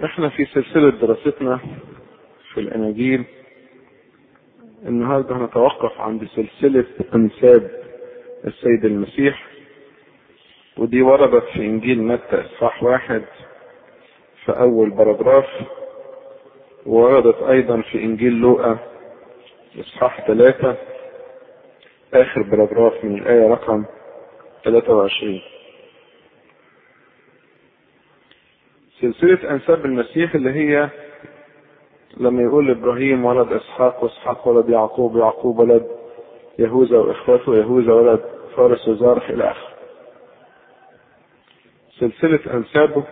احنا في سلسلة دراستنا في الاناجيل النهاردة هنتوقف عند سلسلة انساب السيد المسيح ودي وردت في انجيل متى اصحاح واحد في اول باراجراف ووردت ايضا في انجيل لوقا اصحاح ثلاثة اخر باراجراف من الايه رقم 23 سلسلة انساب المسيح اللي هي لما يقول ابراهيم ولد اسحاق واسحاق ولد يعقوب يعقوب ولد يهوذا واخوته يهوذا ولد فارس وزارح الى اخره سلسلة انسابه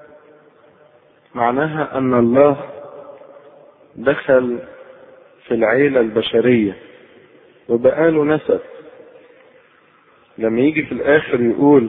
معناها ان الله دخل في العيلة البشرية وبقى له نسب لما يجي في الاخر يقول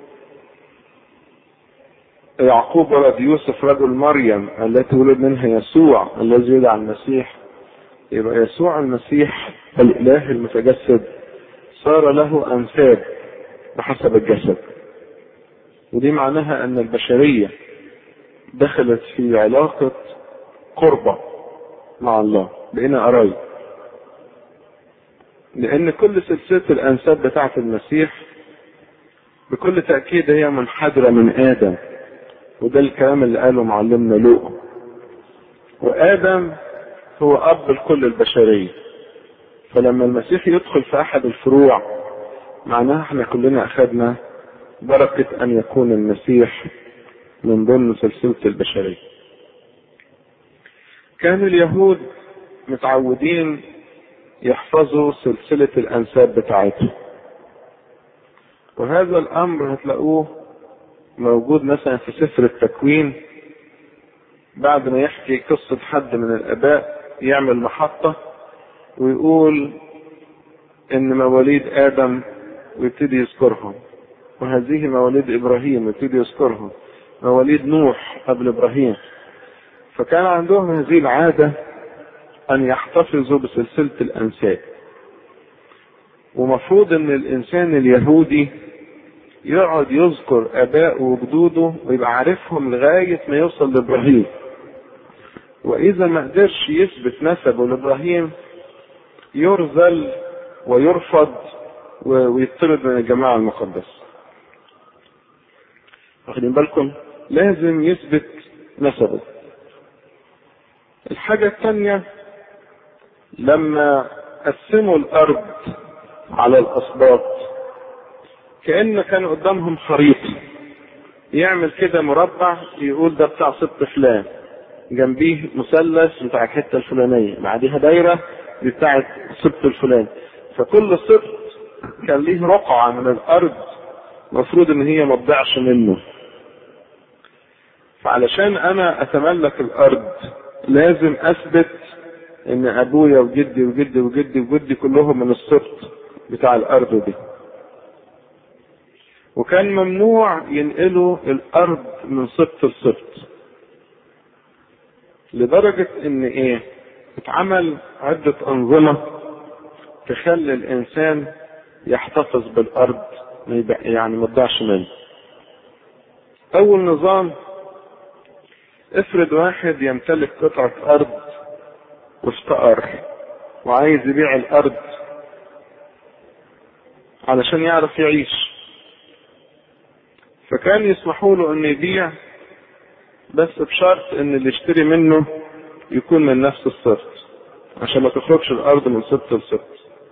يعقوب ولد يوسف رجل مريم التي ولد منها يسوع الذي يدعى المسيح يبقى يسوع المسيح الاله المتجسد صار له انساب بحسب الجسد ودي معناها ان البشريه دخلت في علاقه قربه مع الله بقينا قرايب لان كل سلسله الانساب بتاعه المسيح بكل تاكيد هي منحدره من ادم وده الكلام اللي قاله معلمنا لوقا وادم هو اب لكل البشريه فلما المسيح يدخل في احد الفروع معناها احنا كلنا اخذنا بركه ان يكون المسيح من ضمن سلسله البشريه كان اليهود متعودين يحفظوا سلسله الانساب بتاعتهم وهذا الامر هتلاقوه موجود مثلا في سفر التكوين بعد ما يحكي قصة حد من الآباء يعمل محطة ويقول إن مواليد آدم ويبتدي يذكرهم وهذه مواليد إبراهيم ويبتدي يذكرهم مواليد نوح قبل إبراهيم فكان عندهم هذه العادة أن يحتفظوا بسلسلة الأنساب ومفروض إن الإنسان اليهودي يقعد يذكر ابائه وجدوده ويبقى عارفهم لغايه ما يوصل لابراهيم واذا ما قدرش يثبت نسبه لابراهيم يرذل ويرفض ويطرد من الجماعه المقدسه واخدين بالكم لازم يثبت نسبه الحاجه الثانيه لما قسموا الارض على الاسباط كأن كان قدامهم خريطة يعمل كده مربع يقول ده بتاع سبط فلان جنبيه مثلث بتاع الحته الفلانيه بعديها دايره دي بتاعت السبط الفلاني فكل سبط كان ليه رقعه من الارض المفروض ان هي ما تضيعش منه فعلشان انا اتملك الارض لازم اثبت ان ابويا وجدي وجدي وجدي وجدي كلهم من السبط بتاع الارض دي وكان ممنوع ينقلوا الارض من سبط لسبط لدرجة ان ايه اتعمل عدة انظمة تخلي الانسان يحتفظ بالارض يعني ما تضيعش منه اول نظام افرض واحد يمتلك قطعة ارض وافتقر وعايز يبيع الارض علشان يعرف يعيش فكان يسمحوا له انه يبيع بس بشرط ان اللي يشتري منه يكون من نفس السبط عشان ما تخرجش الارض من سبط لسبط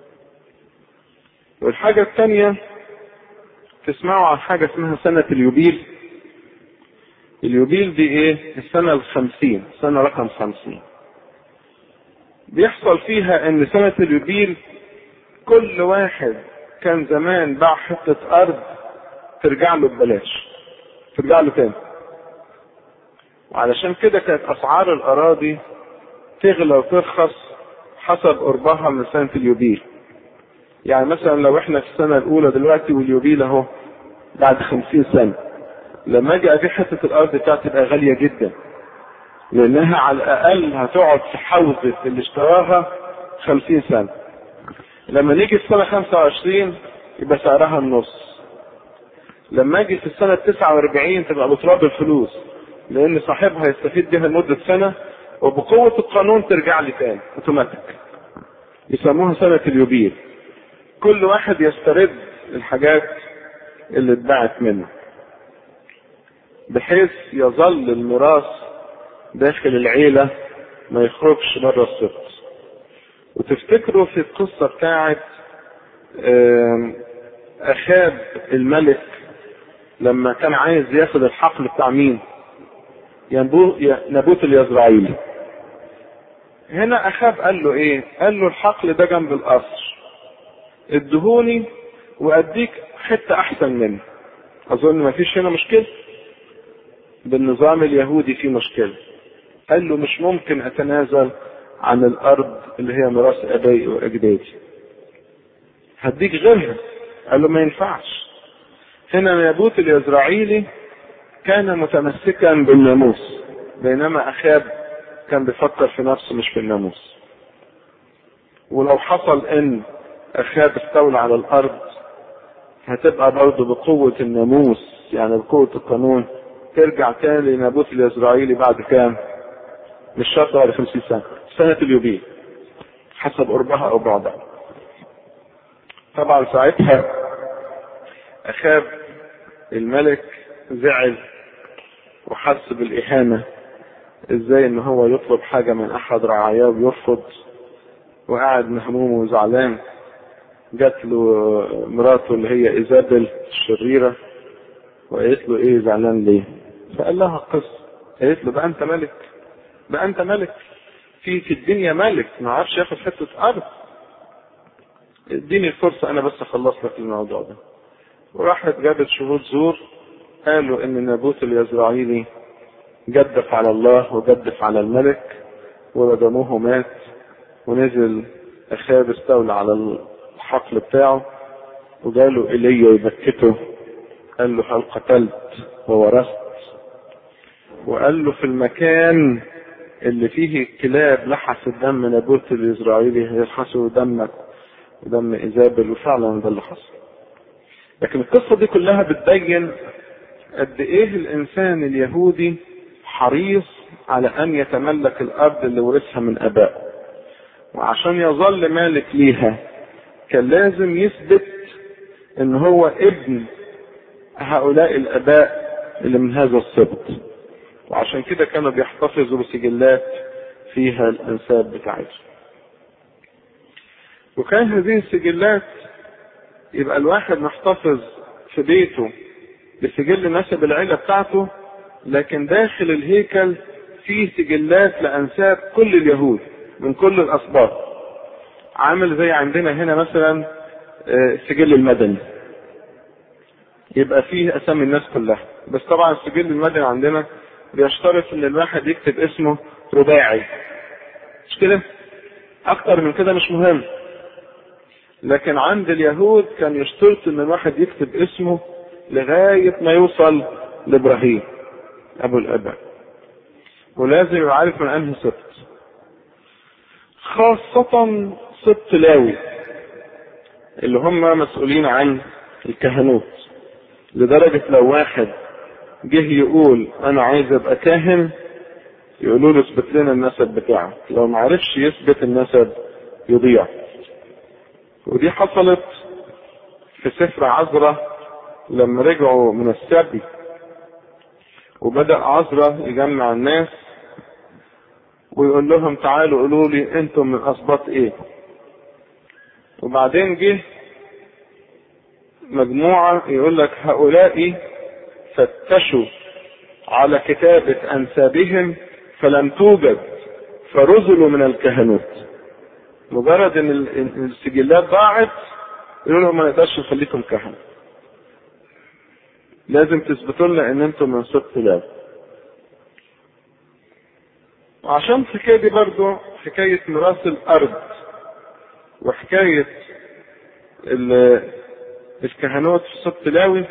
والحاجة الثانية تسمعوا عن حاجة اسمها سنة اليوبيل اليوبيل دي ايه السنة الخمسين سنة رقم خمسين بيحصل فيها ان سنة اليوبيل كل واحد كان زمان باع حتة ارض ترجع له ببلاش ترجع له تاني وعلشان كده كانت اسعار الاراضي تغلى وترخص حسب قربها من سنة اليوبيل يعني مثلا لو احنا في السنة الاولى دلوقتي واليوبيل اهو بعد خمسين سنة لما اجي ابيع حتة الارض بتاعتي تبقى غالية جدا لانها على الاقل هتقعد في حوزة اللي اشتراها خمسين سنة لما نيجي في سنة خمسة وعشرين يبقى سعرها النص لما اجي في السنة 49 تبقى بتراب الفلوس لان صاحبها يستفيد بها لمدة سنة وبقوة القانون ترجع لي تاني اوتوماتيك يسموها سنة اليوبيل كل واحد يسترد الحاجات اللي اتباعت منه بحيث يظل الميراث داخل العيلة ما يخرجش بره السبط وتفتكروا في القصة بتاعت أخاب الملك لما كان عايز ياخد الحقل بتاع مين؟ نبوت اليزرعيلي. هنا أخاب قال له إيه؟ قال له الحقل ده جنب القصر. ادهوني وأديك حتة أحسن منه. أظن ما فيش هنا مشكلة. بالنظام اليهودي في مشكلة. قال له مش ممكن أتنازل عن الأرض اللي هي ميراث أبائي وأجدادي. هديك غيرها. قال له ما ينفعش. هنا نابوت اليزرعيلي كان متمسكا بالناموس بينما اخاب كان بيفكر في نفسه مش في الناموس ولو حصل ان اخاب استولى على الارض هتبقى برضه بقوة الناموس يعني بقوة القانون ترجع تاني لنابوت اليزرعيلي بعد كام؟ مش شرط بعد 50 سنة سنة اليوبيل حسب قربها او بعدها طبعا ساعتها اخاب الملك زعل وحس بالاهانه ازاي ان هو يطلب حاجه من احد رعاياه ويرفض وقعد مهموم وزعلان جات له مراته اللي هي ايزابل الشريره وقالت له ايه زعلان ليه؟ فقال لها قصه قالت له بقى انت ملك بقى انت ملك في في الدنيا ملك ما عرفش ياخد حته ارض اديني الفرصه انا بس اخلص لك الموضوع ده وراحت جابت شهود زور قالوا ان نابوت اليزرعيلي جدف على الله وجدف على الملك ورجموه مات ونزل اخاب استولى على الحقل بتاعه وجاله ايليا يبكته قال له هل قتلت وورثت وقال له في المكان اللي فيه الكلاب لحس الدم نابوت الإسرائيلي هيلحسوا دمك ودم إيزابل وفعلا ده اللي حصل لكن القصة دي كلها بتبين قد إيه الإنسان اليهودي حريص على أن يتملك الأرض اللي ورثها من آبائه وعشان يظل مالك ليها كان لازم يثبت ان هو ابن هؤلاء الاباء اللي من هذا السبط وعشان كده كانوا بيحتفظوا بسجلات فيها الانساب بتاعتهم وكان هذه السجلات يبقى الواحد محتفظ في بيته بسجل نسب العيله بتاعته لكن داخل الهيكل فيه سجلات لانساب كل اليهود من كل الاسباط عامل زي عندنا هنا مثلا السجل المدني يبقى فيه اسامي الناس كلها بس طبعا السجل المدني عندنا بيشترط ان الواحد يكتب اسمه رباعي مش كده اكتر من كده مش مهم لكن عند اليهود كان يشترط ان الواحد يكتب اسمه لغاية ما يوصل لابراهيم ابو الاباء ولازم يبقى عارف من انهي سبط خاصة سبط لاوي اللي هم مسؤولين عن الكهنوت لدرجة لو واحد جه يقول انا عايز ابقى كاهن يقولوا له اثبت لنا النسب بتاعك لو ما عرفش يثبت النسب يضيع ودي حصلت في سفر عزرة لما رجعوا من السبي وبدأ عزرة يجمع الناس ويقول لهم تعالوا قولوا لي انتم من اسباط ايه وبعدين جه مجموعة يقول لك هؤلاء فتشوا على كتابة أنسابهم فلم توجد فرزلوا من الكهنوت مجرد ان السجلات ضاعت يقولوا لهم ما نقدرش نخليكم كهنة لازم تثبتوا لنا ان انتم من سبط لاوي وعشان الحكايه دي برضو حكايه ميراث الارض وحكايه الكهنوت في سبط لاوي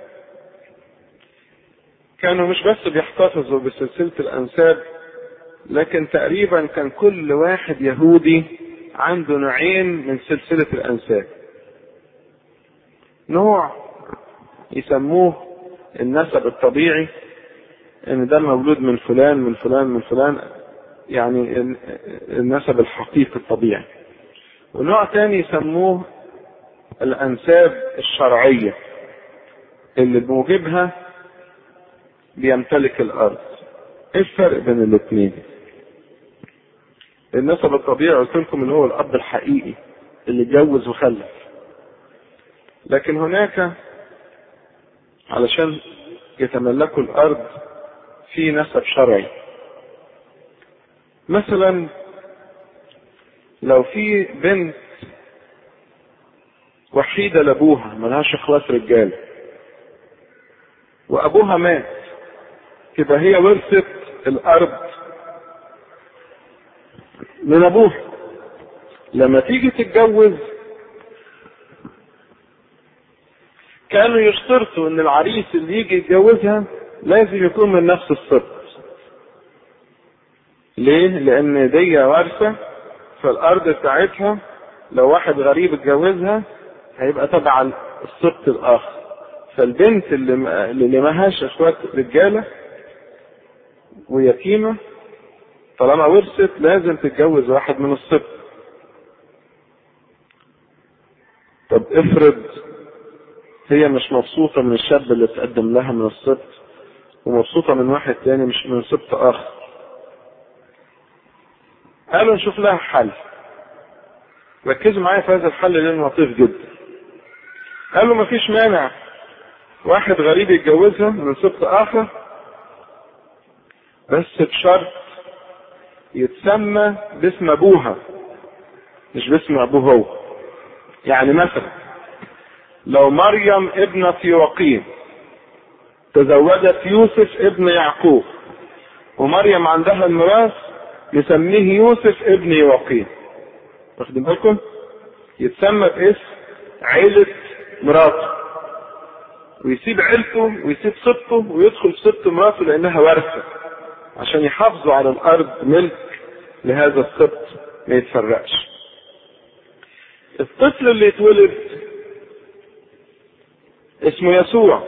كانوا مش بس بيحتفظوا بسلسله الانساب لكن تقريبا كان كل واحد يهودي عنده نوعين من سلسله الانساب نوع يسموه النسب الطبيعي ان ده مولود من فلان من فلان من فلان يعني النسب الحقيقي الطبيعي ونوع تاني يسموه الانساب الشرعية اللي بموجبها بيمتلك الارض ايه الفرق بين الاثنين النسب الطبيعي قلت لكم اللي هو الاب الحقيقي اللي اتجوز وخلف لكن هناك علشان يتملكوا الارض في نسب شرعي مثلا لو في بنت وحيدة لابوها ملهاش اخوات رجال وابوها مات تبقى هي ورثت الارض من ابوها لما تيجي تتجوز كانوا يشترطوا ان العريس اللي يجي يتجوزها لازم يكون من نفس السبط ليه لان دي وارثة فالارض بتاعتها لو واحد غريب اتجوزها هيبقى تبع السبط الاخر فالبنت اللي اللي معهاش اخوات رجاله ويتيمه طالما ورثت لازم تتجوز واحد من السبط طب افرض هي مش مبسوطة من الشاب اللي تقدم لها من السبط ومبسوطة من واحد تاني مش من سبط آخر قالوا نشوف لها حل ركزوا معايا في هذا الحل لانه لطيف جدا قالوا مفيش مانع واحد غريب يتجوزها من سبط اخر بس بشرط يتسمى باسم ابوها مش باسم ابوه هو يعني مثلا لو مريم ابنة يوقيم تزوجت يوسف ابن يعقوب ومريم عندها الميراث يسميه يوسف ابن يوقيم واخدين بالكم يتسمى باسم عيلة مراته ويسيب عيلته ويسيب سبطه ويدخل في سبط مراته لانها وارثة عشان يحافظوا على الارض ملك لهذا السبط ما يتفرقش الطفل اللي يتولد اسمه يسوع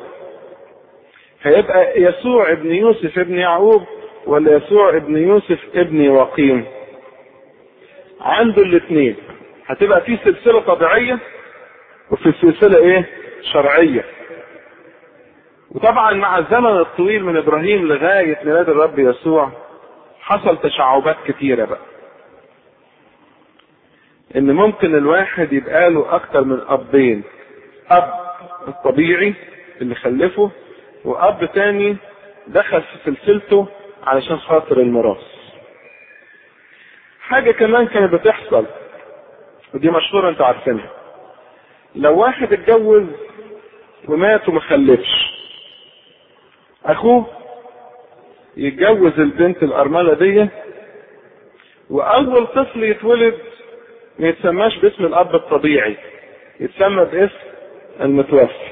هيبقى يسوع ابن يوسف ابن يعقوب ولا يسوع ابن يوسف ابن وقيم عنده الاثنين هتبقى في سلسلة طبيعية وفي سلسلة ايه شرعية وطبعا مع الزمن الطويل من ابراهيم لغاية ميلاد الرب يسوع حصل تشعبات كتيرة بقى ان ممكن الواحد يبقى له اكتر من ابين اب الطبيعي اللي خلفه واب تاني دخل في سلسلته علشان خاطر الميراث حاجة كمان كانت بتحصل ودي مشهورة انتوا عارفينها لو واحد اتجوز ومات وما خلفش اخوه يتجوز البنت الارملة دي واول طفل يتولد ما يتسماش باسم الاب الطبيعي يتسمى باسم المتوفي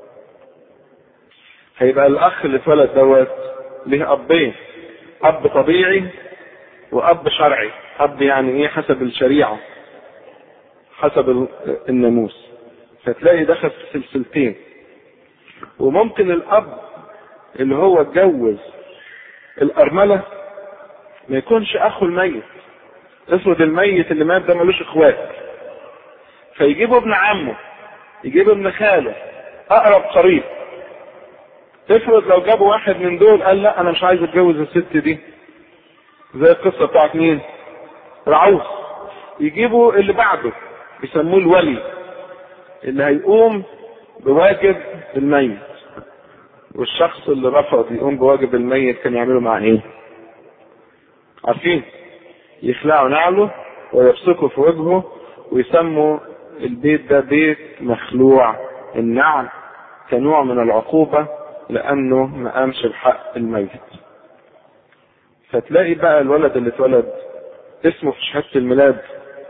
هيبقى الاخ اللي اتولد دوت ليه ابين اب طبيعي واب شرعي اب يعني ايه حسب الشريعه حسب الناموس فتلاقي دخل في سلسلتين وممكن الاب اللي هو اتجوز الارمله ما يكونش اخو الميت افرض الميت اللي مات ده ملوش اخوات فيجيبوا ابن عمه يجيب ابن خاله اقرب قريب افرض لو جابوا واحد من دول قال لا انا مش عايز اتجوز الست دي زي القصه بتاعت مين رعوز يجيبوا اللي بعده يسموه الولي اللي هيقوم بواجب الميت والشخص اللي رفض يقوم بواجب الميت كان يعملوا معاه ايه عارفين يخلعوا نعله ويبصقوا في وجهه ويسموا البيت ده بيت مخلوع النعل كنوع من العقوبة لأنه ما قامش بحق الميت فتلاقي بقى الولد اللي اتولد اسمه في شهادة الميلاد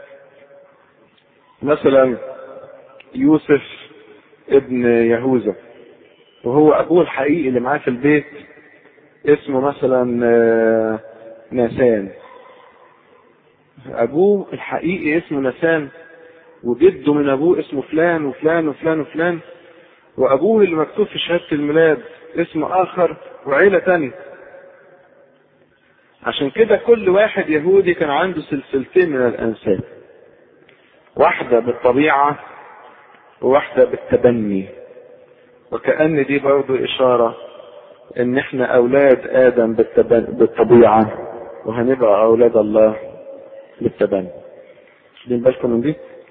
مثلا يوسف ابن يهوذا وهو أبوه الحقيقي اللي معاه في البيت اسمه مثلا ناسان أبوه الحقيقي اسمه ناسان وجده من أبوه اسمه فلان وفلان وفلان وفلان وأبوه اللي مكتوب في شهادة الميلاد اسم آخر وعيلة تانية عشان كده كل واحد يهودي كان عنده سلسلتين من الانساب واحدة بالطبيعة وواحدة بالتبني وكأن دي برضو اشارة ان احنا اولاد ادم بالتبن... بالطبيعة وهنبقى اولاد الله بالتبني واخدين بالكم من دي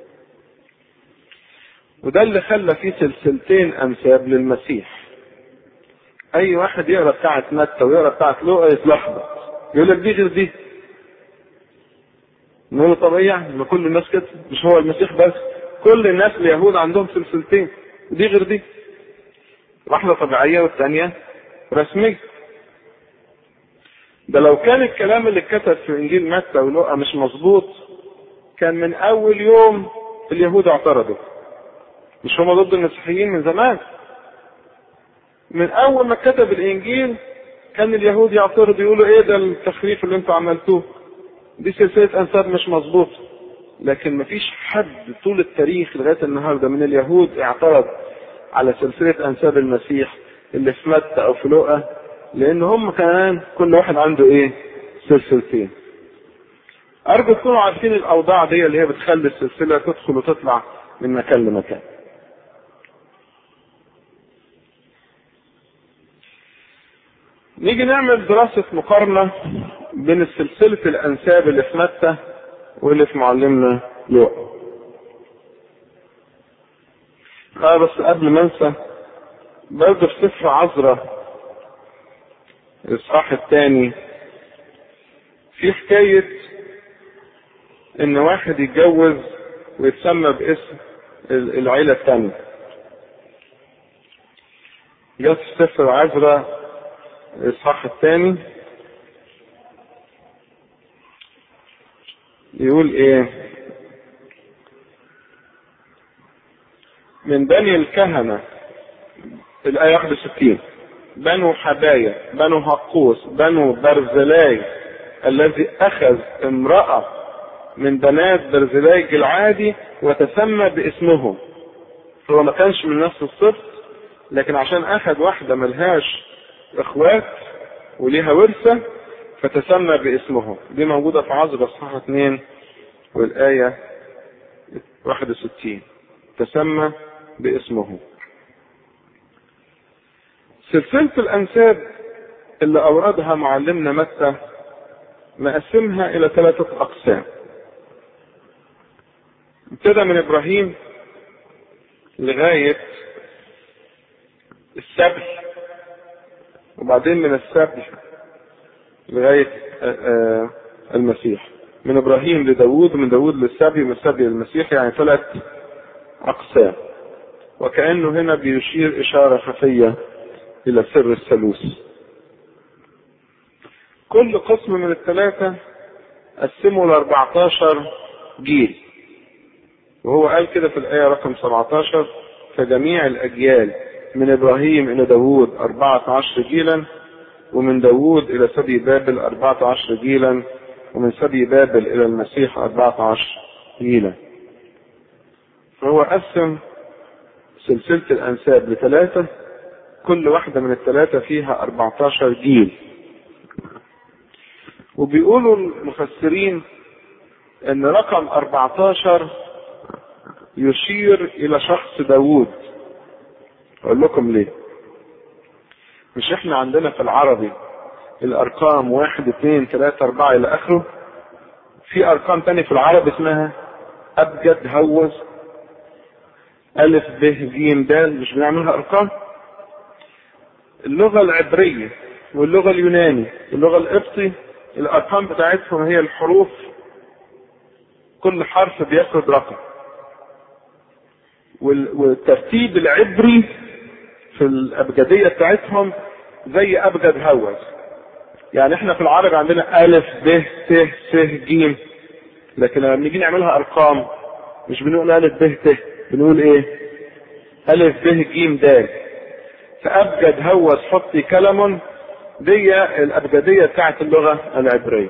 وده اللي خلى فيه سلسلتين انساب للمسيح اي واحد يقرا بتاعه متى ويقرا بتاعه لوقا يتلخبط يقول لك دي غير دي نقول له طب ايه يعني ما كل الناس كده مش هو المسيح بس كل الناس اليهود عندهم سلسلتين دي غير دي واحده طبيعيه والثانيه رسميه ده لو كان الكلام اللي اتكتب في انجيل متى ولوقا مش مظبوط كان من اول يوم اليهود اعترضوا مش هم ضد المسيحيين من زمان من اول ما كتب الانجيل كان اليهود يعترضوا يقولوا ايه ده التخريف اللي انتوا عملتوه دي سلسله انساب مش مظبوطه لكن مفيش حد طول التاريخ لغايه النهارده من اليهود اعترض على سلسله انساب المسيح اللي في متى او في لوقا لان هم كمان كل واحد عنده ايه سلسلتين ارجو تكونوا عارفين الاوضاع دي اللي هي بتخلي السلسله تدخل وتطلع من مكان لمكان نيجي نعمل دراسة مقارنة بين سلسلة الأنساب اللي في متى واللي في معلمنا لوقا. اه بس قبل ما انسى برضه في سفر عذرة الإصحاح الثاني في حكاية إن واحد يتجوز ويتسمى باسم العيلة الثانية. جت في سفر عذرة الإصحاح الثاني يقول إيه؟ من بني الكهنة الآية 61 بنو حبايا بنو هقوس بنو برزلاي الذي أخذ امرأة من بنات برزلاي جلعادي وتسمى باسمهم هو ما كانش من نفس الصف لكن عشان أخذ واحدة ملهاش اخوات وليها ورثة فتسمى باسمهم دي موجودة في عزر اصحاح 2 والآية 61 تسمى باسمهم سلسلة الأنساب اللي أوردها معلمنا متى مقسمها إلى ثلاثة أقسام ابتدى من إبراهيم لغاية السبي وبعدين من السبي لغاية المسيح من ابراهيم لداود ومن داود للسبي ومن السبي للمسيح يعني ثلاث اقسام وكأنه هنا بيشير اشارة خفية الى سر الثالوث كل قسم من الثلاثة قسمه ل 14 جيل وهو قال كده في الآية رقم 17 فجميع الأجيال من إبراهيم إلى داود أربعة عشر جيلا ومن داود إلى سبي بابل أربعة عشر جيلا ومن سبي بابل إلى المسيح أربعة عشر جيلا فهو قسم سلسلة الأنساب لثلاثة كل واحدة من الثلاثة فيها 14 جيل وبيقولوا المفسرين ان رقم 14 يشير الى شخص داوود اقول لكم ليه مش احنا عندنا في العربي الارقام واحد اثنين ثلاثة اربعة الى اخره في ارقام تانية في العربي اسمها ابجد هوز الف ب ج د مش بنعملها ارقام اللغة العبرية واللغة اليوناني واللغة القبطي الارقام بتاعتهم هي الحروف كل حرف بياخد رقم والترتيب العبري في الابجديه بتاعتهم زي ابجد هوز يعني احنا في العربي عندنا الف ب ت س ج لكن لما بنيجي نعملها ارقام مش بنقول الف ب ت بنقول ايه الف ب ج د فابجد هوز حطي كلم دي الابجديه بتاعت اللغه العبريه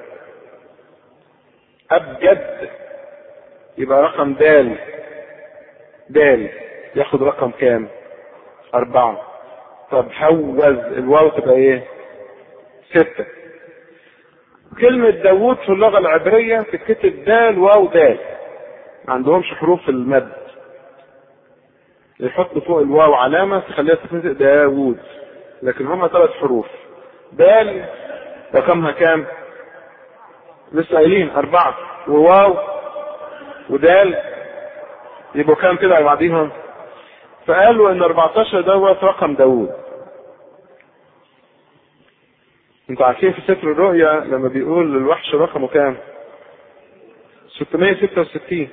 ابجد يبقى رقم دال دال ياخد رقم كام أربعة طب حوز الواو تبقى إيه؟ ستة كلمة داوود في اللغة العبرية تتكتب دال واو دال ما عندهمش حروف في المد يحط فوق الواو علامة تخليها تتنطق داوود لكن هما ثلاث حروف دال رقمها كام؟ لسه قايلين أربعة وواو ودال يبقوا كام كده على بعضيهم؟ فقالوا إن 14 دوت رقم داوود. انتوا عارفين في سفر الرؤيا لما بيقول الوحش رقمه كام؟ 666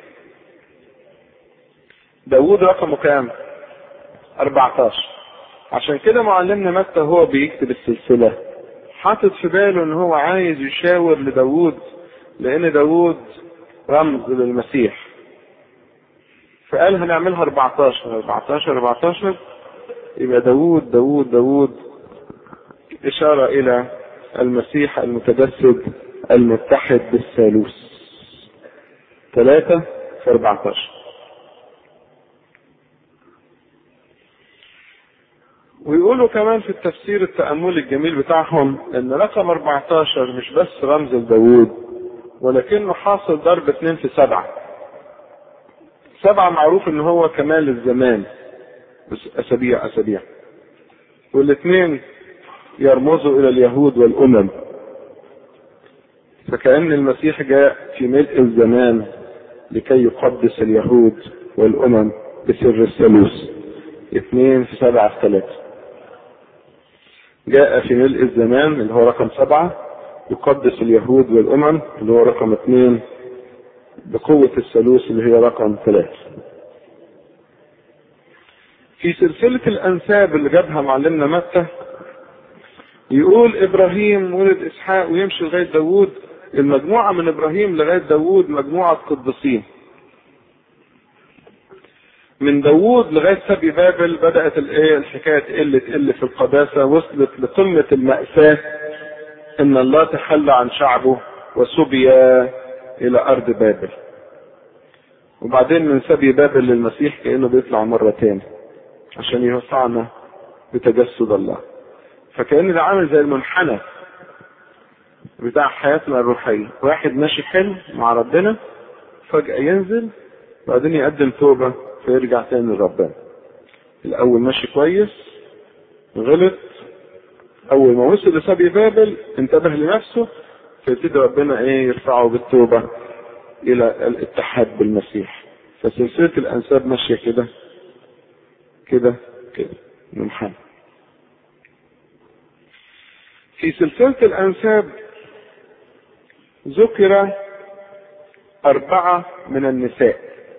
داوود رقمه كام؟ 14 عشان كده معلمنا متى هو بيكتب السلسلة حاطط في باله ان هو عايز يشاور لداوود لان داوود رمز للمسيح فقال هنعملها 14 14 14 يبقى داوود داوود داوود إشارة إلى المسيح المتجسد المتحد بالثالوث ثلاثة في 14 ويقولوا كمان في التفسير التأملي الجميل بتاعهم ان رقم 14 مش بس رمز لداوود ولكنه حاصل ضرب اتنين في سبعة سبعة معروف ان هو كمال الزمان بس اسابيع اسابيع والاثنين يرمزوا الى اليهود والامم فكأن المسيح جاء في ملء الزمان لكي يقدس اليهود والامم بسر الثالوث اثنين في سبعة في ثلاثة جاء في ملء الزمان اللي هو رقم سبعة يقدس اليهود والأمم اللي هو رقم اثنين بقوة الثالوث اللي هي رقم ثلاثة في سلسلة الأنساب اللي جابها معلمنا متى يقول إبراهيم ولد إسحاق ويمشي لغاية داوود المجموعة من إبراهيم لغاية داوود مجموعة قديسين من داوود لغايه سبي بابل بدات الايه الحكايه تقل تقل في القداسه وصلت لقمه الماساه ان الله تخلى عن شعبه وسبي الى ارض بابل وبعدين من سبي بابل للمسيح كانه بيطلع مره تاني عشان يوسعنا بتجسد الله فكان ده عامل زي المنحنى بتاع حياتنا الروحيه واحد ماشي حلو مع ربنا فجاه ينزل بعدين يقدم توبه فيرجع تاني لربنا الاول ماشي كويس غلط اول ما وصل لسبي بابل انتبه لنفسه فيبتدي ربنا ايه يرفعه بالتوبه الى الاتحاد بالمسيح فسلسله الانساب ماشيه كده كده كده منحنى في سلسله الانساب ذكر اربعه من النساء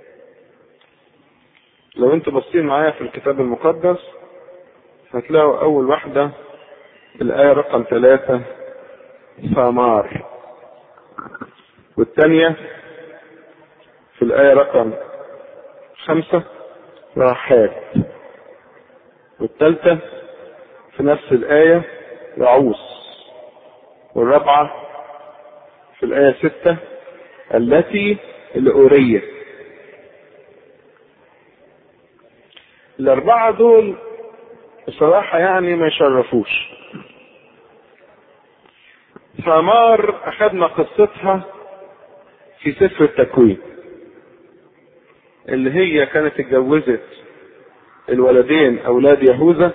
لو انتوا باصين معايا في الكتاب المقدس هتلاقوا اول واحدة الآية رقم ثلاثة ثمار والثانية في الآية رقم خمسة راحات والثالثة في نفس الآية يعوس والرابعة في الآية ستة التي الأورية الأربعة دول بصراحة يعني ما يشرفوش ثمار أخذنا قصتها في سفر التكوين اللي هي كانت اتجوزت الولدين أولاد يهوذا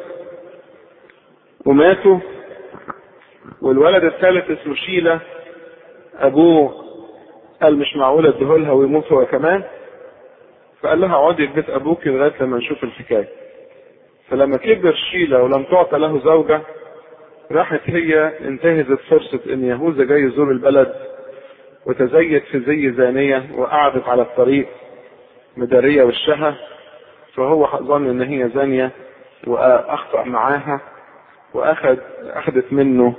وماتوا والولد الثالث اسمه شيلة أبوه قال مش معقول اديهولها ويموت هو كمان فقال لها اقعدي في بيت ابوك لغايه لما نشوف الحكايه فلما كبر شيلة ولم تعطى له زوجة راحت هي انتهزت فرصة ان يهوذا جاي يزور البلد وتزيت في زي زانية وقعدت على الطريق مدارية وشها فهو ظن ان هي زانية واخطأ معاها واخد اخدت منه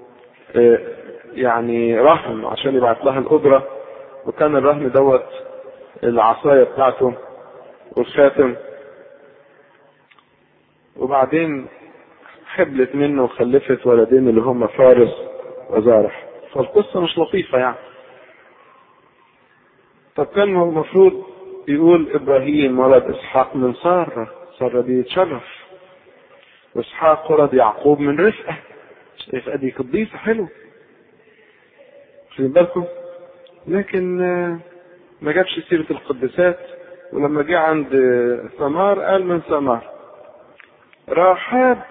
يعني رهن عشان يبعت لها الأجرة وكان الرهن دوت العصاية بتاعته والخاتم وبعدين حبلت منه وخلفت ولدين اللي هم فارس وزارح فالقصة مش لطيفة يعني طب كان المفروض يقول ابراهيم ولد اسحاق من سارة سارة دي يتشرف واسحاق ولد يعقوب من رفقة رفقة دي قديسة حلو في بالكم لكن ما جابش سيرة القدسات ولما جه عند ثمار قال من ثمار راحاب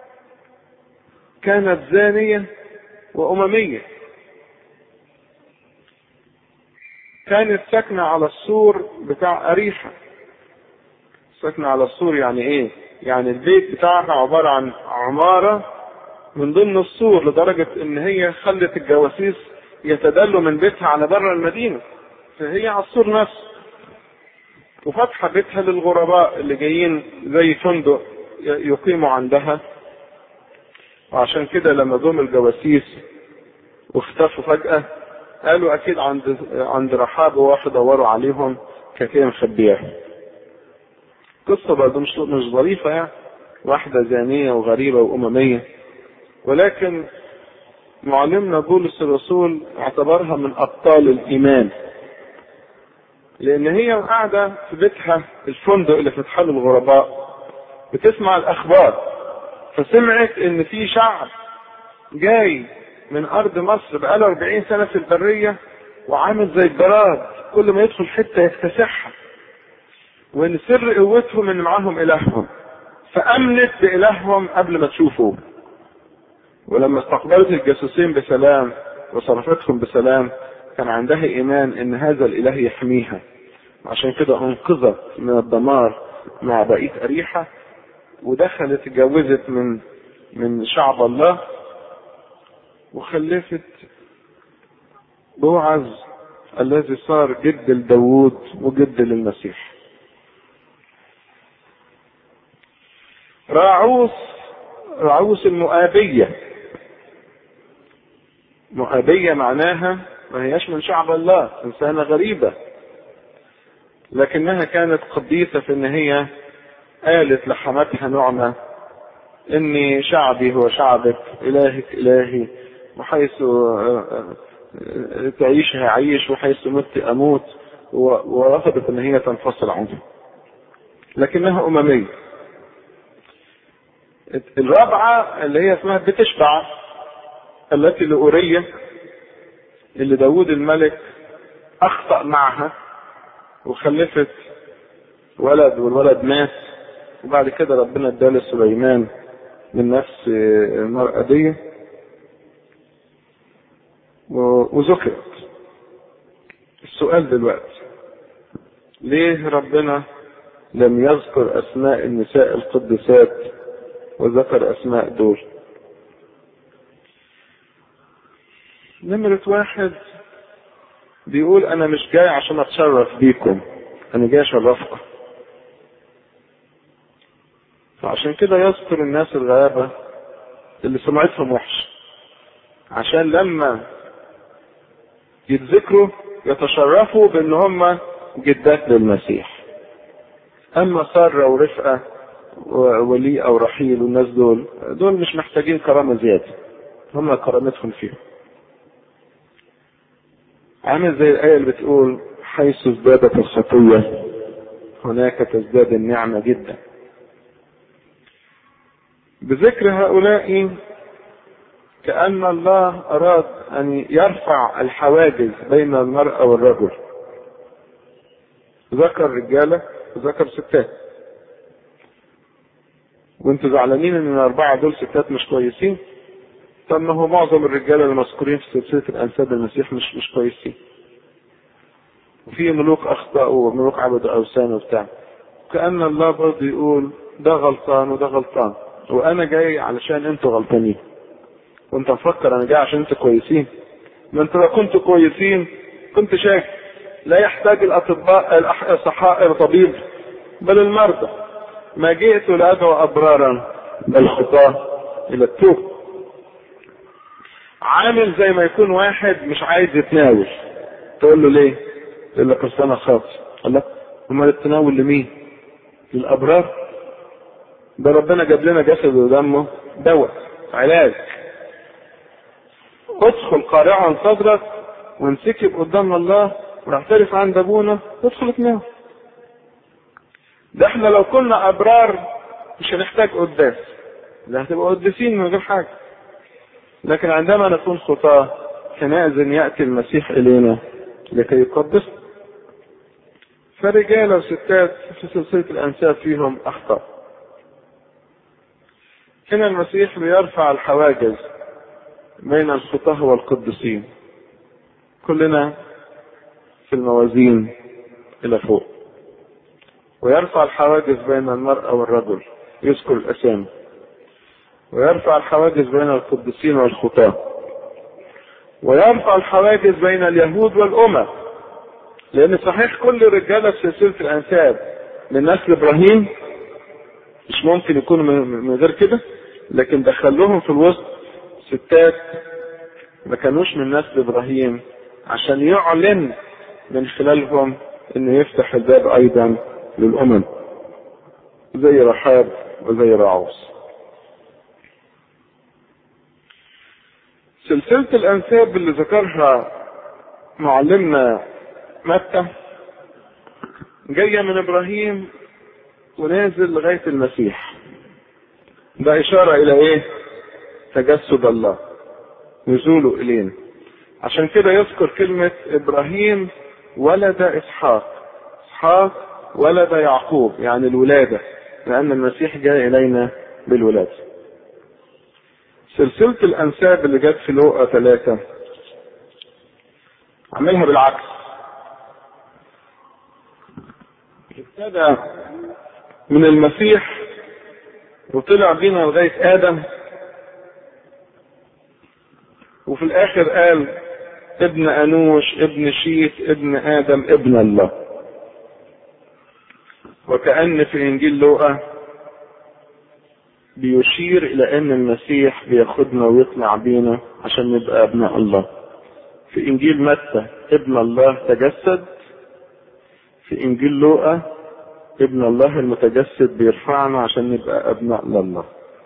كانت زانية وأممية كانت ساكنة على السور بتاع أريحة ساكنة على السور يعني إيه؟ يعني البيت بتاعها عبارة عن عمارة من ضمن السور لدرجة إن هي خلت الجواسيس يتدلوا من بيتها على بره المدينة فهي على السور نفسه وفاتحة بيتها للغرباء اللي جايين زي فندق يقيموا عندها وعشان كده لما جم الجواسيس واختفوا فجأة قالوا أكيد عند عند رحاب وراحوا دوروا عليهم كانت هي مخبياهم. قصة برضه مش مش ظريفة يعني واحدة زانية وغريبة وأممية ولكن معلمنا بولس الرسول اعتبرها من أبطال الإيمان لأن هي قاعدة في بيتها الفندق اللي فتح له الغرباء بتسمع الأخبار فسمعت إن في شعب جاي من أرض مصر بقاله 40 سنة في البرية وعامل زي الجراد كل ما يدخل حتة يكتسحها وإن سر قوتهم إن معاهم إلههم فأمنت بإلههم قبل ما تشوفوا ولما استقبلت الجاسوسين بسلام وصرفتهم بسلام كان عندها ايمان ان هذا الاله يحميها عشان كده انقذت من الدمار مع بقيه اريحه ودخلت اتجوزت من من شعب الله وخلفت بوعز الذي صار جد لداوود وجد للمسيح راعوس راعوس المؤابيه مؤابية معناها ما هياش من شعب الله إنسانة غريبة لكنها كانت قديسة في إن هي قالت لحماتها نعمة إني شعبي هو شعبك إلهك إلهي وحيث تعيش هعيش وحيث مت أموت ورفضت إن هي تنفصل عنه لكنها أممية الرابعة اللي هي اسمها بتشبع التي لأورية اللي داود الملك أخطأ معها وخلفت ولد والولد مات وبعد كده ربنا اداله سليمان من نفس المرأة دي وذكرت السؤال دلوقتي ليه ربنا لم يذكر أسماء النساء القدسات وذكر أسماء دول نمرة واحد بيقول أنا مش جاي عشان أتشرف بيكم أنا جاي أشرفكم فعشان كده يذكر الناس الغلابة اللي سمعتهم وحش عشان لما يتذكروا يتشرفوا بان هم جدات للمسيح اما سارة ورفقة ولي او رحيل والناس دول دول مش محتاجين كرامة زيادة هم كرامتهم فيهم عامل زي الآية اللي بتقول حيث ازدادت الخطية هناك تزداد النعمة جدا بذكر هؤلاء كأن الله أراد أن يرفع الحواجز بين المرأة والرجل ذكر رجالة وذكر ستات وانتوا زعلانين ان الاربعه دول ستات مش كويسين طب ما هو معظم الرجاله المذكورين في سلسله الانساب المسيح مش مش كويسين وفي ملوك اخطاوا وملوك عبدوا اوثان وبتاع كان الله برضه يقول ده غلطان وده غلطان وانا جاي علشان انتوا غلطانين وانت مفكر انا جاي عشان انتوا كويسين ما انتوا لو كنتوا كويسين كنت شايف لا يحتاج الاطباء الصحائر طبيب بل المرضى ما جئت لادعو ابرارا بل خطاه الى التوب عامل زي ما يكون واحد مش عايز يتناول تقول له ليه؟ يقول لك اصل انا خاطي الله امال التناول لمين؟ للابرار ده ربنا جاب لنا جسد ودمه دواء علاج ادخل قارعا صدرك وانسكب قدام الله ونعترف عند ابونا ادخل اتناول ده احنا لو كنا ابرار مش هنحتاج قداس ده هتبقى قداسين من غير حاجه لكن عندما نكون خطاه حينئذ يأتي المسيح إلينا لكي يقدس فرجال وستات في سلسلة الأنساب فيهم أخطاء هنا المسيح بيرفع الحواجز بين الخطاه والقدسين كلنا في الموازين إلى فوق ويرفع الحواجز بين المرأة والرجل يذكر الأسامي ويرفع الحواجز بين القدسين والخطاه ويرفع الحواجز بين اليهود والأمم لأن صحيح كل رجالة في سلسلة الأنساب من نسل إبراهيم مش ممكن يكونوا من غير كده لكن دخلوهم في الوسط ستات ما كانوش من نسل إبراهيم عشان يعلن من خلالهم انه يفتح الباب ايضا للامم زي رحاب وزي راعوس سلسلة الأنساب اللي ذكرها معلمنا متى جاية من إبراهيم ونازل لغاية المسيح ده إشارة إلى إيه؟ تجسد الله نزوله إلينا عشان كده يذكر كلمة إبراهيم ولد إسحاق إسحاق ولد يعقوب يعني الولادة لأن المسيح جاء إلينا بالولادة سلسلة الأنساب اللي جت في لوقا ثلاثة عملها بالعكس ابتدى من المسيح وطلع بينا لغاية آدم وفي الآخر قال ابن أنوش ابن شيت ابن آدم ابن الله وكأن في إنجيل لوقا بيشير إلى أن المسيح بياخدنا ويطلع بينا عشان نبقى أبناء الله في إنجيل متى ابن الله تجسد في إنجيل لوقا ابن الله المتجسد بيرفعنا عشان نبقى أبناء لله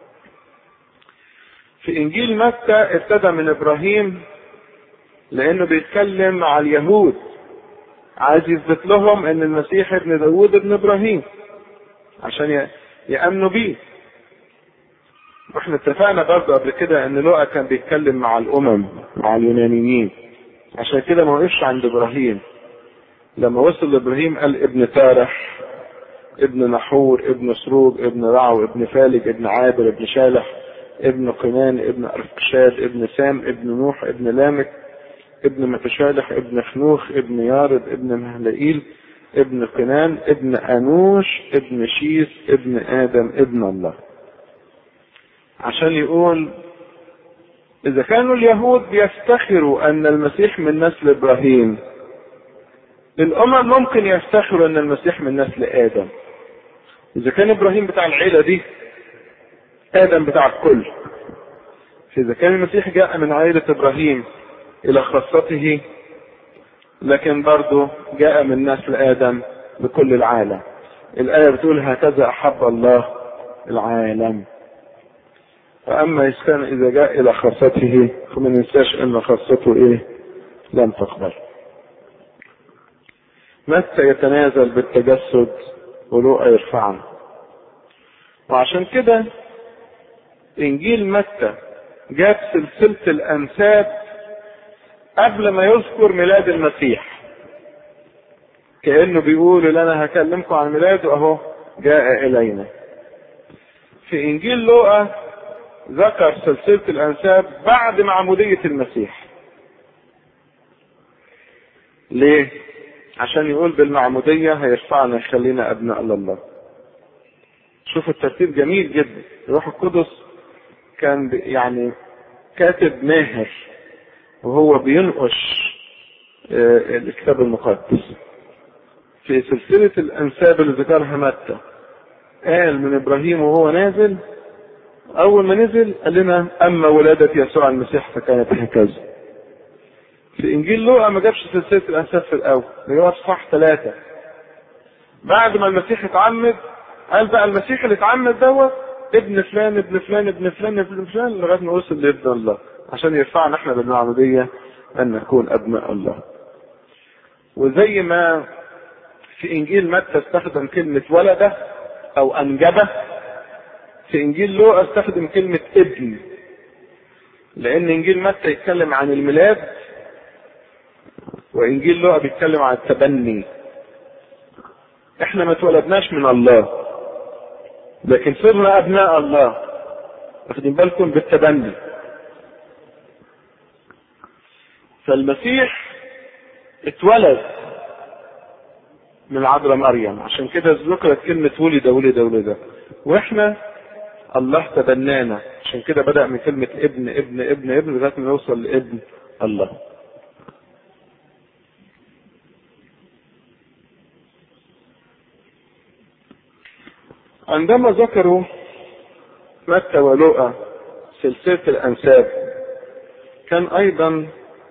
في إنجيل متى ابتدى من إبراهيم لأنه بيتكلم على اليهود عايز يثبت لهم ان المسيح ابن داوود ابن ابراهيم عشان يامنوا بيه واحنا اتفقنا برضه قبل كده ان لوقا كان بيتكلم مع الامم مع اليونانيين عشان كده ما وقفش عند ابراهيم لما وصل لابراهيم قال ابن تارح ابن نحور ابن سروج ابن رعو ابن فالج ابن عابر ابن شالح ابن قنان ابن ارفكشاد ابن سام ابن نوح ابن لامك ابن متشالح ابن خنوخ ابن يارد ابن مهلئيل ابن قنان ابن انوش ابن شيس ابن ادم ابن الله عشان يقول اذا كانوا اليهود بيفتخروا ان المسيح من نسل ابراهيم الامم ممكن يفتخروا ان المسيح من نسل ادم اذا كان ابراهيم بتاع العيله دي ادم بتاع الكل فاذا كان المسيح جاء من عائله ابراهيم الى خاصته لكن برضه جاء من نسل ادم لكل العالم الايه بتقول هكذا احب الله العالم فاما انسان اذا جاء الى خاصته فما ننساش ان خاصته ايه لم تقبل متى يتنازل بالتجسد ولوقا يرفعنا وعشان كده انجيل متى جاب سلسله الانساب قبل ما يذكر ميلاد المسيح كانه بيقول اللي انا هكلمكم عن ميلاده اهو جاء الينا في انجيل لوقا ذكر سلسله الانساب بعد معموديه المسيح ليه عشان يقول بالمعموديه هيرفعنا يخلينا ابناء الله شوف الترتيب جميل جدا الروح القدس كان يعني كاتب ماهر وهو بينقش الكتاب المقدس في سلسلة الأنساب اللي ذكرها متى قال من إبراهيم وهو نازل أول ما نزل قال لنا أما ولادة يسوع المسيح فكانت هكذا في إنجيل لوقا ما جابش سلسلة الأنساب في الأول اللي هو صح ثلاثة بعد ما المسيح اتعمد قال بقى المسيح اللي اتعمد دوت ابن فلان ابن فلان ابن فلان ابن فلان لغايه ما وصل لابن الله عشان يرفعنا احنا بالمعموديه ان نكون ابناء الله. وزي ما في انجيل متى استخدم كلمه ولده او انجبه في انجيل لوقا استخدم كلمه ابن لان انجيل متى يتكلم عن الميلاد وانجيل لوقا بيتكلم عن التبني احنا ما اتولدناش من الله لكن صرنا ابناء الله واخدين بالكم بالتبني فالمسيح اتولد من العذراء مريم عشان كده ذكرت كلمة ولد ولد ولد واحنا الله تبنانا عشان كده بدأ من كلمة ابن ابن ابن ابن لغاية ما يوصل لابن الله عندما ذكروا متى ولوقا سلسلة الأنساب كان أيضا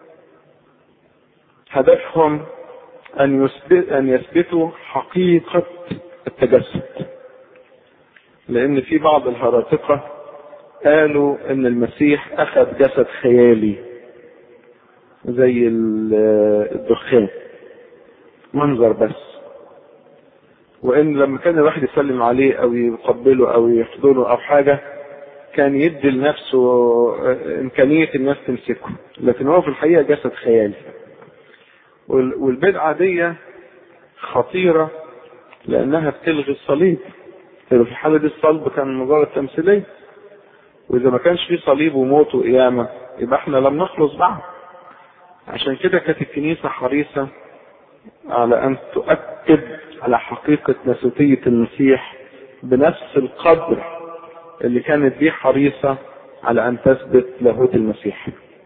هدفهم أن يثبت أن يثبتوا حقيقة التجسد لأن في بعض الهراطقة قالوا إن المسيح أخذ جسد خيالي زي الدخان منظر بس وان لما كان الواحد يسلم عليه او يقبله او يحضنه او حاجه كان يدي لنفسه امكانيه الناس تمسكه لكن هو في الحقيقه جسد خيالي والبدعه دي خطيره لانها بتلغي الصليب في الحاله دي الصلب كان مجرد تمثيليه واذا ما كانش في صليب وموت وقيامه يبقى احنا لم نخلص بعد عشان كده كانت الكنيسه حريصه على ان تؤكد على حقيقة ناسوتية المسيح بنفس القدر اللي كانت بيه حريصة على أن تثبت لاهوت المسيح.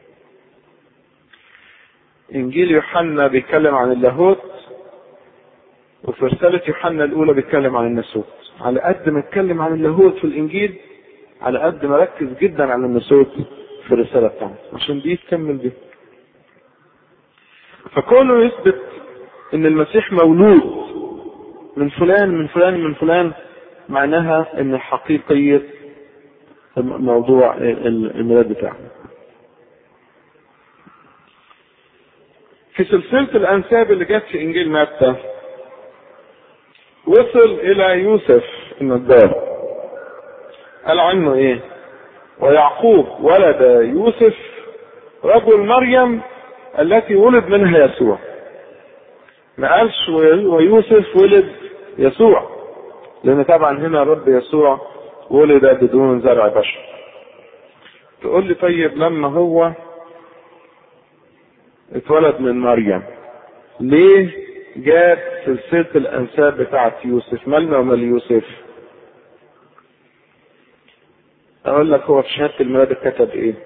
إنجيل يوحنا بيتكلم عن اللاهوت وفي رسالة يوحنا الأولى بيتكلم عن الناسوت. على قد ما اتكلم عن اللاهوت في الإنجيل على قد ما ركز جدا على الناسوت في الرسالة بتاعته عشان دي تكمل دي. فكونه يثبت ان المسيح مولود من فلان من فلان من فلان معناها ان حقيقية موضوع الميلاد بتاعه في سلسلة الأنساب اللي جت في إنجيل متى وصل إلى يوسف النجار قال عنه إيه؟ ويعقوب ولد يوسف رجل مريم التي ولد منها يسوع ما قالش ويوسف ولد يسوع لان طبعا هنا رب يسوع ولد بدون زرع بشر تقول لي طيب لما هو اتولد من مريم ليه جاب سلسلة الأنساب بتاعت يوسف مالنا ومال يوسف أقول لك هو في شهادة الميلاد كتب إيه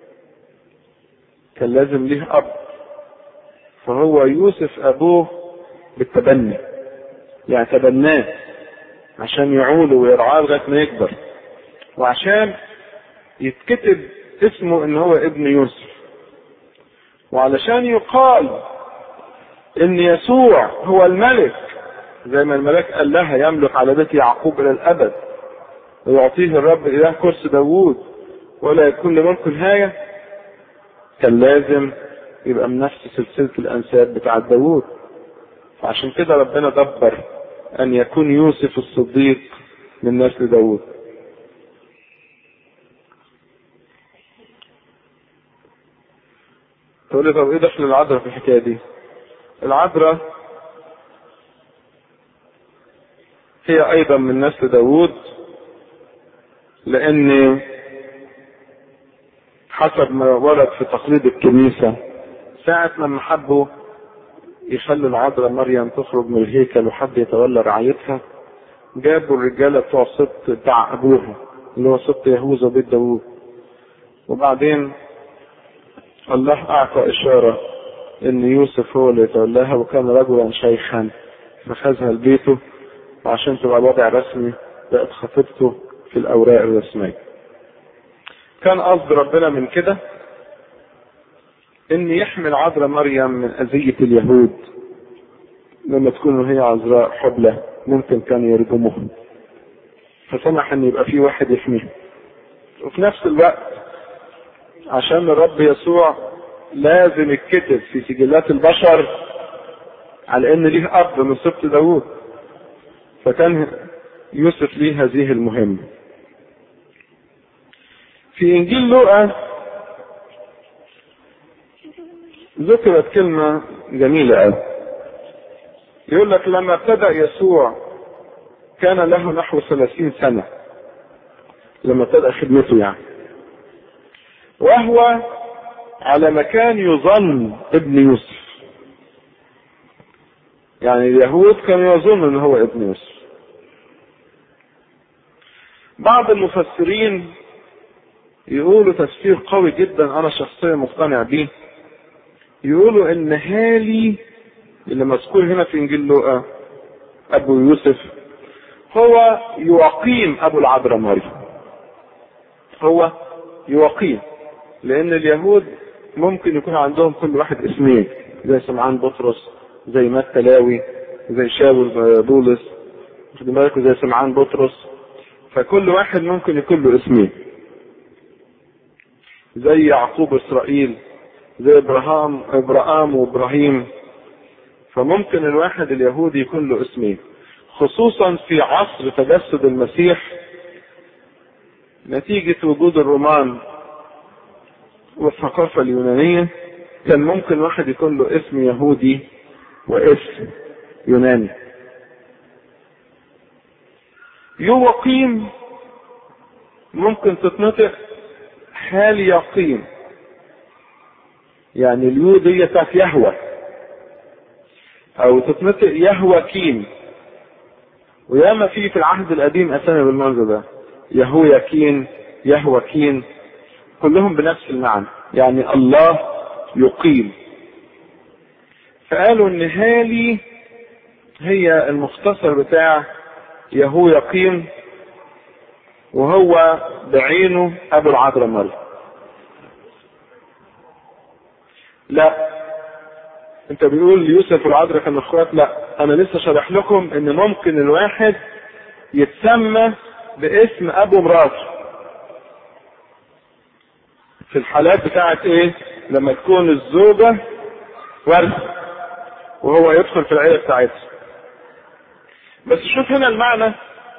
كان لازم ليه أب فهو يوسف أبوه بالتبني يعني تبناه عشان يعوله ويرعاه لغايه ما يكبر وعشان يتكتب اسمه ان هو ابن يوسف وعلشان يقال ان يسوع هو الملك زي ما الملاك قال لها يملك على بيت يعقوب الى الابد ويعطيه الرب اله كرسي داوود ولا يكون لملك نهايه كان لازم يبقى من نفس سلسله الانساب بتاعه داوود فعشان كده ربنا دبر ان يكون يوسف الصديق من نسل داود تقول لي طب ايه دخل العذراء في الحكايه دي العذراء هي ايضا من نسل داود لان حسب ما ورد في تقليد الكنيسه ساعه لما حبوا يخلوا العذراء مريم تخرج من الهيكل وحد يتولى رعايتها جابوا الرجاله بتوع سبط بتاع ابوها اللي هو سبط يهوذا بيت داوود وبعدين الله اعطى اشاره ان يوسف هو اللي يتولاها وكان رجلا شيخا فخذها لبيته وعشان تبقى الوضع رسمي بقت خطيبته في الاوراق الرسميه كان قصد ربنا من كده ان يحمل عذراء مريم من اذية اليهود لما تكون هي عذراء حبلى ممكن كانوا يرجموها فسمح ان يبقى في واحد يحميها وفي نفس الوقت عشان الرب يسوع لازم يتكتب في سجلات البشر على ان ليه اب من سبط داوود فكان يوسف ليه هذه المهمة في انجيل لوقا ذكرت كلمة جميلة قوي يقول لك لما ابتدأ يسوع كان له نحو ثلاثين سنة لما ابتدأ خدمته يعني وهو على مكان يظن ابن يوسف يعني اليهود كانوا يظن ان هو ابن يوسف بعض المفسرين يقولوا تفسير قوي جدا انا شخصيا مقتنع بيه يقولوا ان هالي اللي مذكور هنا في انجيل لوقا ابو يوسف هو يقيم ابو العذراء مريم هو يقيم لان اليهود ممكن يكون عندهم كل واحد اسمين زي سمعان بطرس زي متى لاوي زي شاول بولس خد بالك زي سمعان بطرس فكل واحد ممكن يكون له اسمين زي يعقوب اسرائيل زي ابراهام ابراهام وابراهيم فممكن الواحد اليهودي يكون له اسمين خصوصا في عصر تجسد المسيح نتيجة وجود الرومان والثقافة اليونانية كان ممكن واحد يكون له اسم يهودي واسم يوناني يوقيم ممكن تتنطق حال يقيم يعني اليو دي بتاعت يهوى او تتنطق يهوى كيم وياما في في العهد القديم اسامي بالمنظر ده يهو يكين يهوى كين كلهم بنفس المعنى يعني الله يقيم فقالوا ان هالي هي المختصر بتاع يهو يقيم وهو بعينه ابو العذراء مريم لا انت بيقول يوسف والعذراء كانوا اخوات لا انا لسه شارح لكم ان ممكن الواحد يتسمى باسم ابو مراته في الحالات بتاعت ايه لما تكون الزوجة ورثة وهو يدخل في العيلة بتاعتها بس شوف هنا المعنى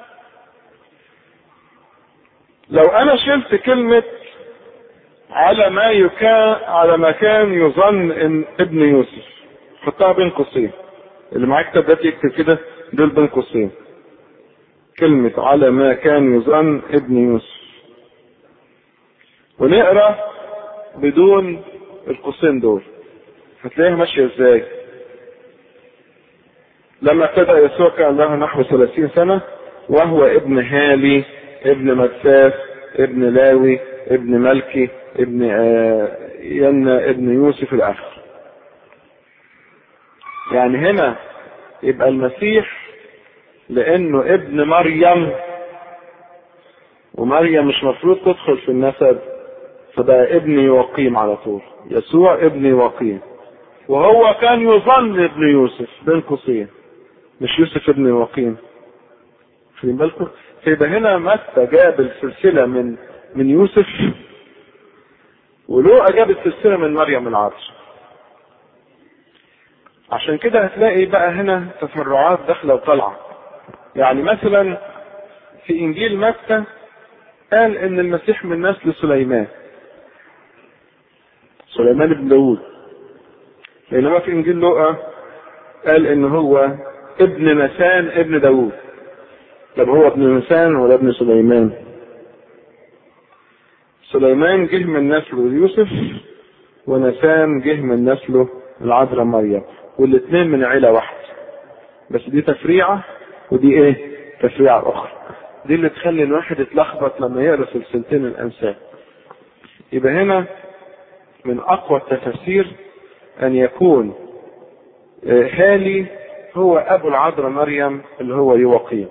لو انا شلت كلمة على ما يكان على ما كان يظن ان ابن يوسف حطها بين قوسين اللي معاه كتاب ده يكتب كده دول بين قوسين كلمة على ما كان يظن ابن يوسف ونقرا بدون القوسين دول هتلاقيها ماشية ازاي لما ابتدى يسوع كان له نحو 30 سنة وهو ابن هالي ابن مدساس ابن لاوي ابن ملكي ابن ينا ابن يوسف الاخر يعني هنا يبقى المسيح لانه ابن مريم ومريم مش مفروض تدخل في النسب فبقى ابن يوقيم على طول يسوع ابن يوقيم وهو كان يظن ابن يوسف بين قوسين مش يوسف ابن يوقيم خلي بالكم فيبقى هنا متى جاب السلسلة من من يوسف ولوقا جاب السلسلة من مريم العرش عشان كده هتلاقي بقى هنا تفرعات داخلة وطالعة يعني مثلا في انجيل متى قال ان المسيح من نسل سليمان سليمان بن داود بينما في انجيل لوقا قال ان هو ابن نسان ابن داود طب هو ابن نسان ولا ابن سليمان سليمان جه من نسله يوسف ونسان جه من نسله العذراء مريم والاثنين من عيله واحده بس دي تفريعه ودي ايه تفريعه اخرى دي اللي تخلي الواحد يتلخبط لما يقرا سلسلتين الانساب يبقى هنا من اقوى التفاسير ان يكون هالي هو ابو العذراء مريم اللي هو يوقيم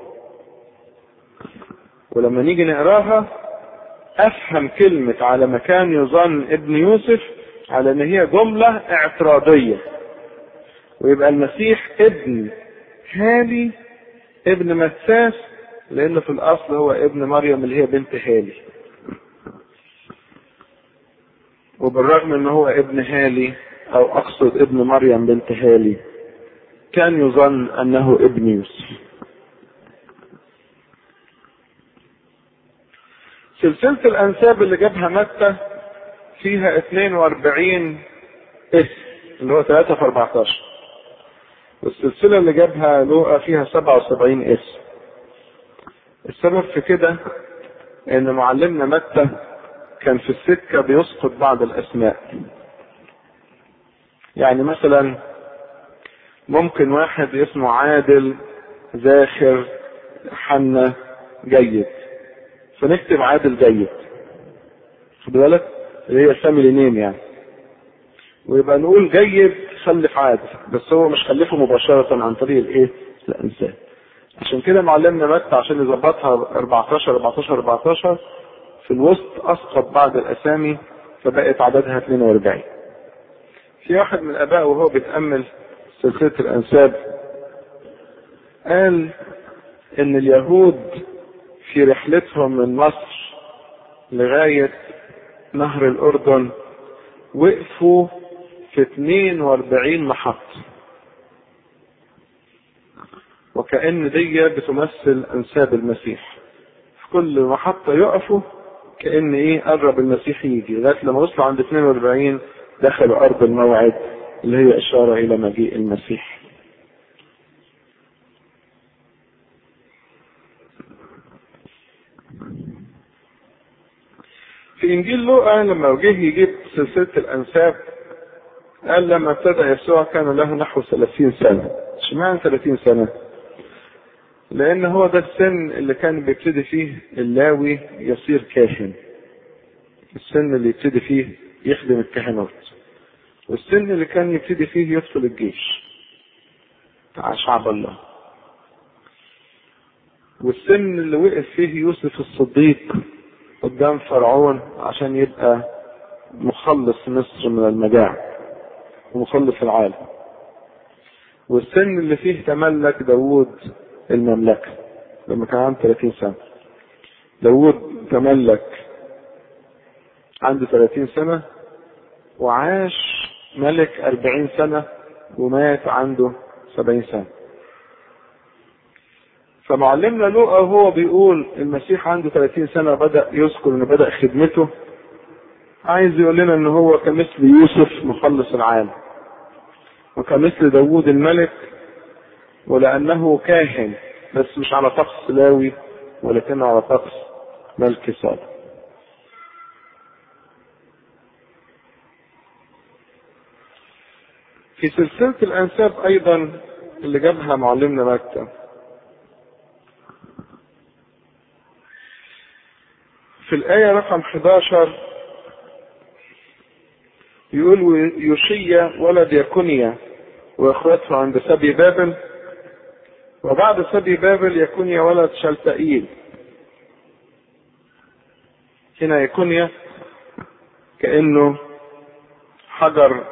ولما نيجي نقراها افهم كلمة على مكان يظن ابن يوسف على ان هي جملة اعتراضية ويبقى المسيح ابن هالي ابن مساس لانه في الاصل هو ابن مريم اللي هي بنت هالي وبالرغم ان هو ابن هالي او اقصد ابن مريم بنت هالي كان يظن انه ابن يوسف سلسلة الانساب اللي جابها متى فيها 42 اسم اللي هو 3 في 14 والسلسلة اللي جابها لوقا فيها 77 اسم السبب في كده ان معلمنا متى كان في السكة بيسقط بعض الاسماء يعني مثلا ممكن واحد اسمه عادل زاخر حنا جيد فنكتب عادل جيد خد بالك اللي هي الفاميلي نيم يعني ويبقى نقول جيد خلف عادل بس هو مش خلفه مباشرة عن طريق الايه الانسان عشان كده معلمنا متى عشان يظبطها 14 14 14 في الوسط اسقط بعض الاسامي فبقت عددها 42 في واحد من الاباء وهو بيتامل سلسله الانساب قال ان اليهود في رحلتهم من مصر لغايه نهر الاردن وقفوا في 42 محطه وكأن دي بتمثل أنساب المسيح في كل محطة يقفوا كأن إيه قرب المسيح يجي لغاية لما وصلوا عند 42 دخلوا أرض الموعد اللي هي إشارة إلى مجيء المسيح في إنجيل لوقا لما جه يجيب سلسلة الأنساب قال لما ابتدى يسوع كان له نحو 30 سنة اشمعنى 30 سنة؟ لان هو ده السن اللي كان بيبتدي فيه اللاوي يصير كاهن السن اللي يبتدي فيه يخدم الكهنوت والسن اللي كان يبتدي فيه يدخل الجيش مع شعب الله والسن اللي وقف فيه يوسف الصديق قدام فرعون عشان يبقى مخلص مصر من المجاعة ومخلص العالم والسن اللي فيه تملك داوود المملكة لما كان عنده 30 سنة داود تملك عنده 30 سنة وعاش ملك 40 سنة ومات عنده 70 سنة فمعلمنا لوقا وهو بيقول المسيح عنده 30 سنة بدأ يذكر انه بدأ خدمته عايز يقول لنا ان هو كمثل يوسف مخلص العالم وكمثل داوود الملك ولأنه كاهن بس مش على طقس لاوي ولكن على طقس ملك صالح في سلسلة الأنساب أيضا اللي جابها معلمنا مكة في الآية رقم 11 يقول يوشيا ولد يكونيا واخوته عند سبي بابل وبعد سبي بابل يكونيا ولد شلتائيل هنا يكونيا كأنه حجر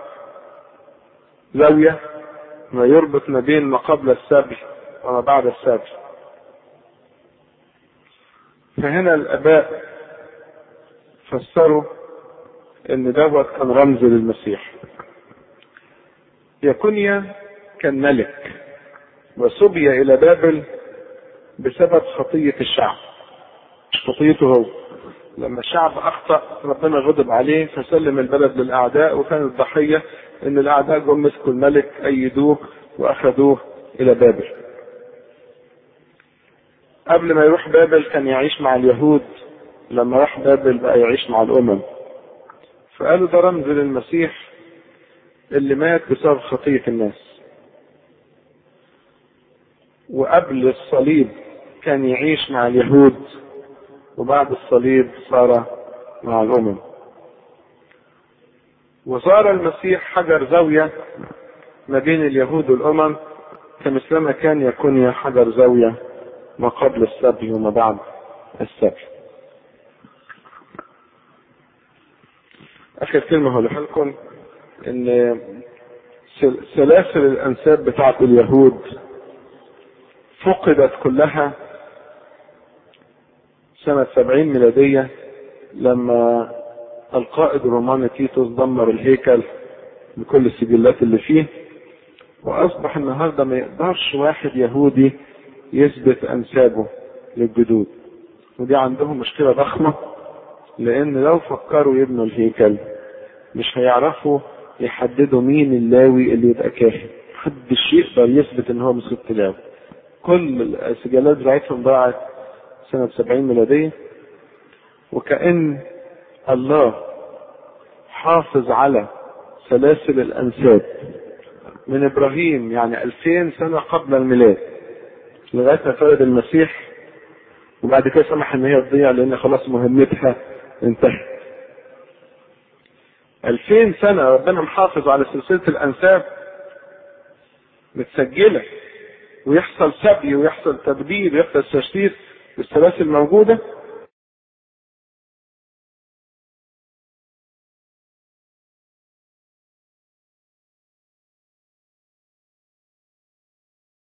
زاوية ما يربط ما بين ما قبل السبي وما بعد السبي فهنا الآباء فسروا ان دوت كان رمز للمسيح يكونيا كان ملك وسبي الى بابل بسبب خطية الشعب مش خطيته هو لما الشعب اخطأ ربنا غضب عليه فسلم البلد للاعداء وكان الضحية ان الاعداء جم مسكوا الملك ايدوه واخذوه الى بابل قبل ما يروح بابل كان يعيش مع اليهود لما راح بابل بقى يعيش مع الامم فقالوا ده رمز للمسيح اللي مات بسبب خطية الناس وقبل الصليب كان يعيش مع اليهود وبعد الصليب صار مع الأمم وصار المسيح حجر زاوية ما بين اليهود والأمم كمثلما كان يكون حجر زاوية ما قبل السبي وما بعد السبي آخر كلمة هقولها لكم إن سلاسل الأنساب بتاعة اليهود فقدت كلها سنة سبعين ميلادية لما القائد الروماني تيتوس دمر الهيكل بكل السجلات اللي فيه وأصبح النهاردة ما يقدرش واحد يهودي يثبت أنسابه للجدود ودي عندهم مشكلة ضخمة لأن لو فكروا يبنوا الهيكل مش هيعرفوا يحددوا مين اللاوي اللي يبقى كاهن محدش يقدر يثبت ان هو من سبط لاوي كل السجلات بتاعتهم ضاعت سنة 70 ميلادية وكأن الله حافظ على سلاسل الأنساب من إبراهيم يعني 2000 سنة قبل الميلاد لغاية ما اتولد المسيح وبعد كده سمح ان هي تضيع لان خلاص مهمتها انتهت. 2000 سنة ربنا محافظ على سلسلة الأنساب متسجلة ويحصل سبي ويحصل تبديل ويحصل تشتيت والسلاسل موجودة